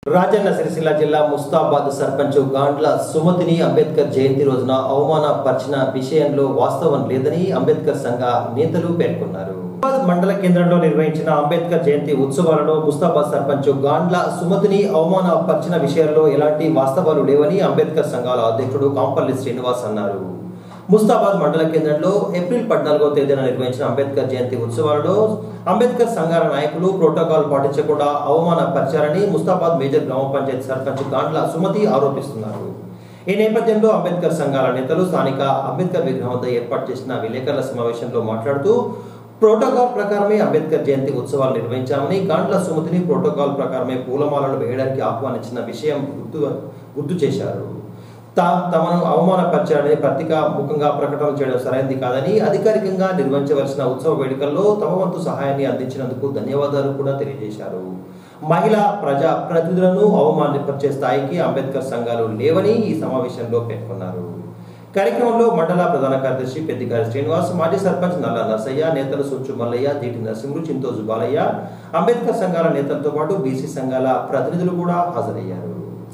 రాజన్న సిరిసిల్ల జిల్లా ముస్తాబాద్ సర్పంచ్ గాండ్ల సుమతిని అంబేద్కర్ జయంతి రోజున అవమానపరిచిన విషయంలో వాస్తవం లేదని అంబేద్కర్ సంఘ నేతలు పేర్కొన్నారు ముస్తాబాద్ మండల కేంద్రంలో నిర్వహించిన అంబేద్కర్ జయంతి ఉత్సవాలలో ముస్తాబాద్ సర్పంచ్ గాండ్ల సుమతిని అవమానపరిచిన విషయంలో ఎలాంటి వాస్తవాలు లేవని అంబేద్కర్ సంఘాల అధ్యక్షుడు కాంపల్లి శ్రీనివాస్ అన్నారు ముస్తాబాద్ మండల కేంద్రంలో ఏప్రిల్ పద్నాలుగో తేదీన నిర్వహించిన అంబేద్కర్ జయంతి ఉత్సవాలలో అంబేద్కర్ సంఘాల నాయకులు ప్రోటోకాల్ పాటించకుండా అవమానపరిచారని ముస్తాబాద్ మేజర్ గ్రామ పంచాయతీ సర్పంచ్ గాండ్ల సుమతి ఆరోపిస్తున్నారు ఈ నేపథ్యంలో అంబేద్కర్ సంఘాల నేతలు స్థానిక అంబేద్కర్ విగ్రహం వద్ద ఏర్పాటు చేసిన విలేకరుల సమావేశంలో మాట్లాడుతూ ప్రోటోకాల్ ప్రకారమే అంబేద్కర్ జయంతి ఉత్సవాలు నిర్వహించామని గాండ్ల సుమతిని ప్రోటోకాల్ ప్రకారమే పూలమాలలు వేయడానికి ఆహ్వానించిన విషయం గుర్తు గుర్తు చేశారు తా- తమను అవమానపరిచారని పత్రికా ముఖంగా ప్రకటన చేయడం సరైనది కాదని అధికారికంగా నిర్వహించవలసిన ఉత్సవ వేడుకల్లో తమ వంతు సహాయాన్ని అందించినందుకు ధన్యవాదాలు కూడా తెలియజేశారు మహిళా ప్రజా ప్రతినిధులను అవమానపరిచే స్థాయికి అంబేద్కర్ సంఘాలు లేవని ఈ సమావేశంలో పేర్కొన్నారు కార్యక్రమంలో మండల ప్రధాన కార్యదర్శి పెద్దిగారి శ్రీనివాస్ మాజీ సర్పంచ్ నల్ల నర్సయ్య నేతలు సొచ్చు మల్లయ్య దీటి నరసింహులు చింతోజు బాలయ్య అంబేద్కర్ సంఘాల నేతలతో పాటు బీసీ సంఘాల ప్రతినిధులు కూడా హాజరయ్యారు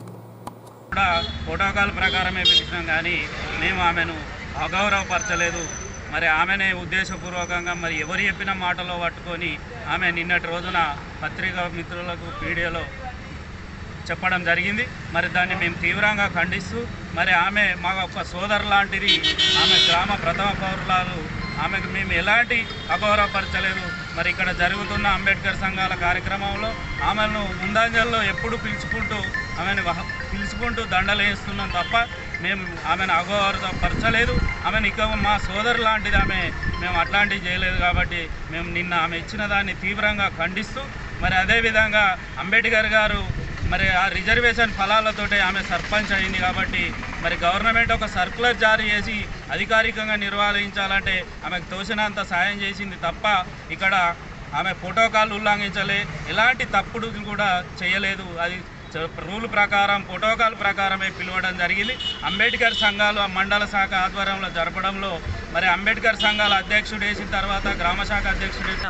కూడా ప్రోటోకాల్ ప్రకారమే పిలిచినాం కానీ మేము ఆమెను అగౌరవపరచలేదు మరి ఆమెనే ఉద్దేశపూర్వకంగా మరి ఎవరు చెప్పిన మాటలో పట్టుకొని ఆమె నిన్నటి రోజున పత్రికా మిత్రులకు పీడియోలో చెప్పడం జరిగింది మరి దాన్ని మేము తీవ్రంగా ఖండిస్తూ మరి ఆమె మా ఒక సోదరు లాంటిది ఆమె గ్రామ ప్రథమ పౌరులాలు ఆమెకు మేము ఎలాంటి అగౌరవపరచలేదు మరి ఇక్కడ జరుగుతున్న అంబేద్కర్ సంఘాల కార్యక్రమంలో ఆమెను ముందంజల్లో ఎప్పుడు పిలుచుకుంటూ ఆమెను వహ- పిలుచుకుంటూ దండలు వేస్తున్నాం తప్ప మేము ఆమెను అగౌరవపరచలేదు ఆమెను ఇక మా సోదరు లాంటిది ఆమె మేము అట్లాంటివి చేయలేదు కాబట్టి మేము నిన్న ఆమె ఇచ్చిన దాన్ని తీవ్రంగా ఖండిస్తూ మరి అదేవిధంగా అంబేద్కర్ గారు మరి ఆ రిజర్వేషన్ ఫలాలతోటే ఆమె సర్పంచ్ అయింది కాబట్టి మరి గవర్నమెంట్ ఒక సర్కులర్ జారీ చేసి అధికారికంగా నిర్వహించాలంటే ఆమెకు తోచినంత సాయం చేసింది తప్ప ఇక్కడ ఆమె ప్రోటోకాల్ ఉల్లంఘించలే ఎలాంటి తప్పుడు కూడా చేయలేదు అది చ- రూల్ ప్రకారం ప్రోటోకాల్ ప్రకారమే పిలవడం జరిగింది అంబేద్కర్ సంఘాలు ఆ మండల శాఖ ఆధ్వర్యంలో జరపడంలో మరి అంబేద్కర్ సంఘాల అధ్యక్షుడు వేసిన తర్వాత గ్రామ శాఖ అధ్యక్షుడు వేసిన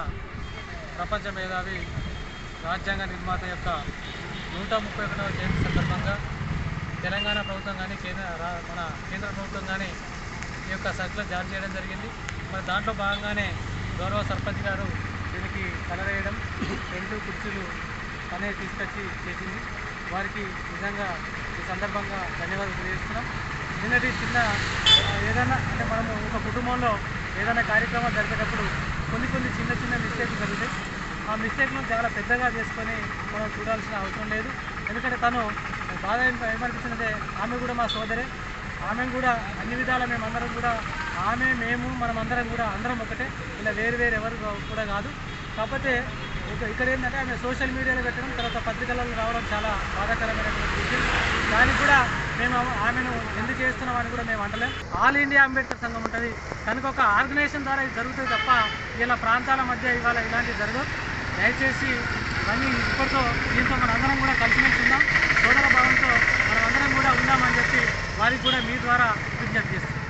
ప్రపంచ మేధావి రాజ్యాంగ నిర్మాత యొక్క నూట ముప్పై ఒకటవ జయంతి సందర్భంగా తెలంగాణ ప్రభుత్వం కానీ కేంద్ర రా- మన కేంద్ర ప్రభుత్వం కానీ ఈ యొక్క సర్కులర్ జారీ చేయడం జరిగింది మరి దాంట్లో భాగంగానే గౌరవ సర్పంచ్ గారు దీనికి కలరేయడం రెండు కుర్చీలు అనేది తీసుకొచ్చి చేసింది వారికి నిజంగా ఈ సందర్భంగా ధన్యవాదాలు తెలియజేస్తున్నాం నిన్నటి చిన్న ఆ, ఏదైనా అంటే మనము ఒక కుటుంబంలో ఏదైనా కార్యక్రమం జరిపేటప్పుడు కొన్ని కొన్ని చిన్న చిన్న మిస్టేక్లు జరుగుతాయి ఆ మిస్టేక్ను చాలా పెద్దగా చేసుకొని మనం చూడాల్సిన అవసరం లేదు ఎందుకంటే తను బాధ ఏం- ఏమనిపిస్తుందంటే ఆమె కూడా మా సోదరే ఆమె కూడా అన్ని విధాల మేమందరం కూడా ఆమె మేము మనం అందరం కూడా అందరం ఒకటే ఇలా వేరు వేరు ఎవరు కూడా కాదు కాకపోతే ఇక- ఇక్కడ ఏంటంటే ఆమె సోషల్ మీడియాలో పెట్టడం తర్వాత పత్రికలలో రావడం చాలా బాధాకరమైనటువంటి విషయం దానికి కూడా మేము ఆమె- ఆమెను ఎందుకు చేస్తున్నాం అని కూడా మేము అంటలేం ఆల్ ఇండియా అంబేద్కర్ సంఘం ఉంటుంది కనుక ఒక ఆర్గనైజేషన్ ద్వారా ఇది జరుగుతుంది తప్ప ఇలా ప్రాంతాల మధ్య ఇవాళ ఇలాంటివి జరగదు దయచేసి ఇవన్నీ ఇప్పటితో దీంతో మనందరం కూడా కలిసిమెలిసి ఉందాం సోదర భావంతో మనమందరం కూడా ఉందామని చెప్పి వారికి కూడా మీ ద్వారా విజ్ఞప్తి చేస్తున్నాం